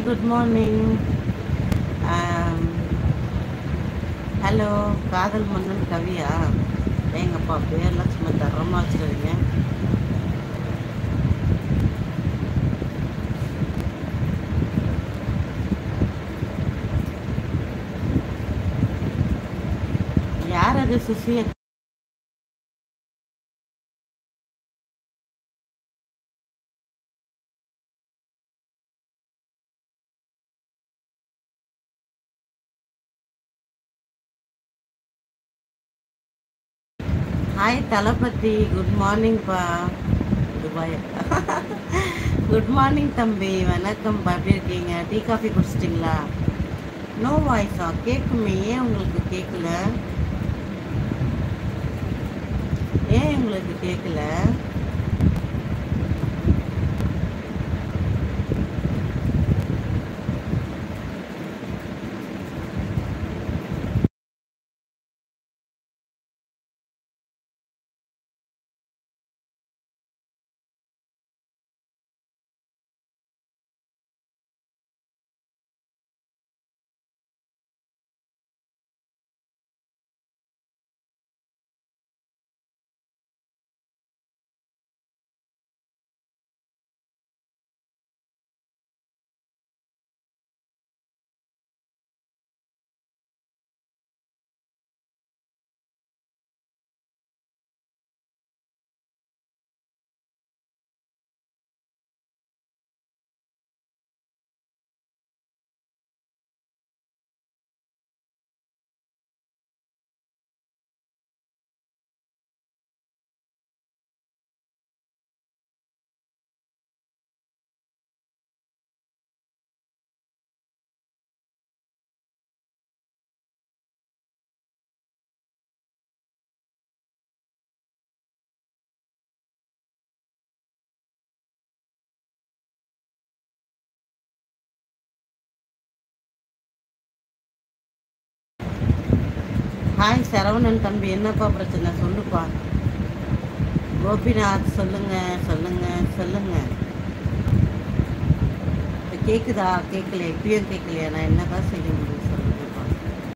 hi good morning hello காதல் மன்னன் கவியா எங்கப்பா பேர்லாம் சும்மா தரமாக வச்சுருவீங்க யார் அது சுசி ஹாய் தளபதி குட் மார்னிங்ப்பா துபாய் குட் மார்னிங் தம்பி வணக்கம்ப்பா எப்படி இருக்கீங்க டீ காஃபி குடிச்சிட்டிங்களா நோ வாய்ஸா கேட்குமே ஏன் உங்களுக்கு கேட்கல ஏன் உங்களுக்கு கேட்கல ஹாய் சரவணன் தம்பி என்னப்பா பிரச்சனை சொல்லுப்பா கோபிநாத் சொல்லுங்க சொல்லுங்க சொல்லுங்க இப்ப கேக்குதா கேட்கல இப்பயும் கேட்கலையா நான் என்னதான் செய்ய